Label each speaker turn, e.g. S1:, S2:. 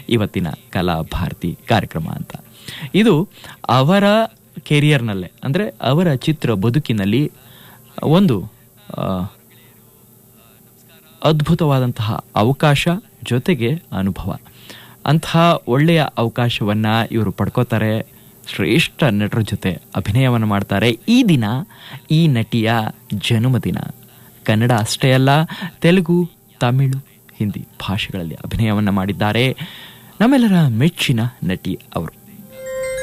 S1: ಇವತ್ತಿನ ಕಲಾ ಭಾರತಿ ಕಾರ್ಯಕ್ರಮ ಅಂತ ಇದು ಅವರ ಕೆರಿಯರ್ನಲ್ಲೇ ಅಂದರೆ ಅವರ ಚಿತ್ರ ಬದುಕಿನಲ್ಲಿ ಒಂದು ಆ, ಅದ್ಭುತವಾದಂತಹ ಅವಕಾಶ ಜೊತೆಗೆ ಅನುಭವ ಅಂತಹ ಒಳ್ಳೆಯ ಅವಕಾಶವನ್ನ ಇವರು ಪಡ್ಕೋತಾರೆ ಶ್ರೇಷ್ಠ ನಟರ ಜೊತೆ ಅಭಿನಯವನ್ನು ಮಾಡ್ತಾರೆ ಈ ದಿನ ಈ ನಟಿಯ ಜನ್ಮದಿನ ಕನ್ನಡ ಅಷ್ಟೇ ಅಲ್ಲ ತೆಲುಗು ತಮಿಳು ಹಿಂದಿ ಭಾಷೆಗಳಲ್ಲಿ ಅಭಿನಯವನ್ನು ಮಾಡಿದ್ದಾರೆ ನಮ್ಮೆಲ್ಲರ ಮೆಚ್ಚಿನ ನಟಿ ಅವರು